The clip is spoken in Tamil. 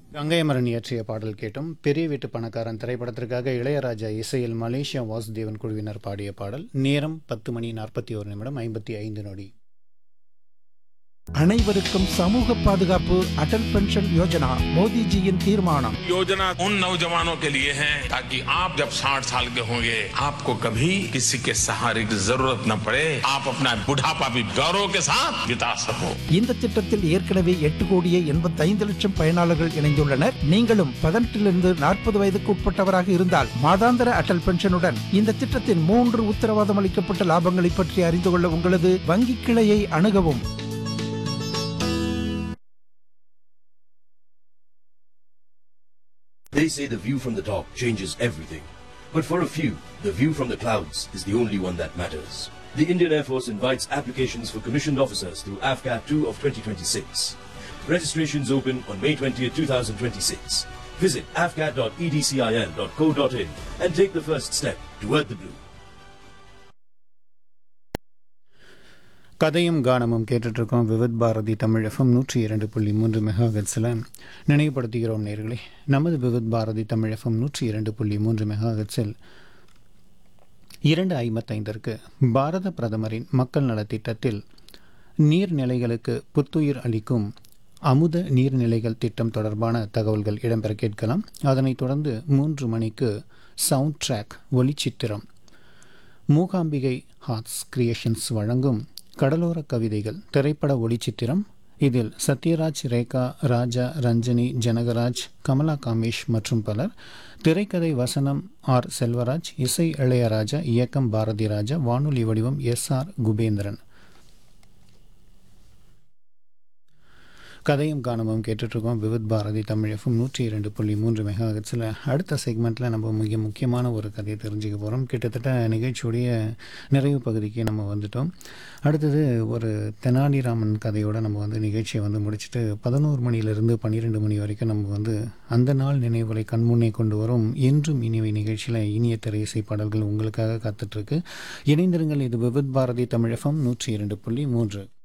கங்கைமரன் இயற்றிய பாடல் கேட்டும் பெரிய வீட்டு பணக்காரன் திரைப்படத்திற்காக இளையராஜா இசையில் மலேசியா வாசுதேவன் குழுவினர் பாடிய பாடல் நேரம் பத்து மணி நாற்பத்தி ஒரு நிமிடம் ஐம்பத்தி ஐந்து நொடி அனைவருக்கும் சமூக பாதுகாப்பு அடல் பென்ஷன் யோஜனா மோடிஜியின் தீர்மானம் योजना उन नौजवानों के लिए है ताकि आप जब 60 साल के होंगे आपको कभी किसी के सहारे की जरूरत न पड़े आप अपना बुढ़ापा भी गौरव के साथ बिता सको இந்த திட்டத்தில் ஏற்கனவே எட்டு கோடியே எண்பத்தைந்து லட்சம் பயனாளர்கள் இணைந்துள்ளனர் நீங்களும் பதினெட்டிலிருந்து நாற்பது வயதுக்கு உட்பட்டவராக இருந்தால் மாதாந்திர அடல் பென்ஷனுடன் இந்த திட்டத்தின் மூன்று உத்தரவாதம் அளிக்கப்பட்ட லாபங்களை பற்றி அறிந்து கொள்ள உங்களது வங்கி கிளையை அணுகவும் They say the view from the top changes everything. But for a few, the view from the clouds is the only one that matters. The Indian Air Force invites applications for commissioned officers through AFCAT 2 of 2026. Registrations open on May 20, 2026. Visit afcat.edcil.co.in and take the first step toward the blue. கதையும் கானமும் கேட்டுட்ருக்கோம் விவித் பாரதி தமிழ் எஃப்எம் நூற்றி இரண்டு புள்ளி மூன்று மெகாஹெட்ஸில் நினைவுபடுத்துகிறோம் நேர்களே நமது விவித் பாரதி தமிழ் எஃப்எம் நூற்றி இரண்டு புள்ளி மூன்று மெகாஹெட்ஸில் இரண்டு ஐம்பத்தைந்திற்கு பாரத பிரதமரின் மக்கள் நலத்திட்டத்தில் நீர்நிலைகளுக்கு புத்துயிர் அளிக்கும் அமுத நீர்நிலைகள் திட்டம் தொடர்பான தகவல்கள் இடம்பெற கேட்கலாம் அதனைத் தொடர்ந்து மூன்று மணிக்கு சவுண்ட் ட்ராக் ஒளிச்சித்திரம் மூகாம்பிகை ஹார்ட்ஸ் கிரியேஷன்ஸ் வழங்கும் கடலோர கவிதைகள் திரைப்பட ஒளிச்சித்திரம் இதில் சத்யராஜ் ரேகா ராஜா ரஞ்சனி ஜனகராஜ் கமலா காமேஷ் மற்றும் பலர் திரைக்கதை வசனம் ஆர் செல்வராஜ் இசை இளையராஜா இயக்கம் பாரதி ராஜா வானொலி வடிவம் எஸ் ஆர் குபேந்திரன் கதையும் காணவும் கேட்டுட்ருக்கோம் விவித் பாரதி தமிழ் எஃப்எம் நூற்றி இரண்டு புள்ளி மூன்று மெகாஹெட்ஸில் அடுத்த செக்மெண்ட்டில் நம்ம மிக முக்கியமான ஒரு கதையை தெரிஞ்சுக்க போகிறோம் கிட்டத்தட்ட நிகழ்ச்சியுடைய நிறைவு பகுதிக்கு நம்ம வந்துட்டோம் அடுத்தது ஒரு தெனாலிராமன் கதையோடு நம்ம வந்து நிகழ்ச்சியை வந்து முடிச்சுட்டு பதினோரு மணியிலிருந்து பன்னிரெண்டு மணி வரைக்கும் நம்ம வந்து அந்த நாள் நினைவுகளை கண்முன்னே கொண்டு வரும் என்றும் இனிவை நிகழ்ச்சியில் இனிய திரை இசை பாடல்கள் உங்களுக்காக காத்துட்ருக்கு இணைந்திருங்கள் இது விவித் பாரதி தமிழ் எஃப்எம் நூற்றி இரண்டு புள்ளி மூன்று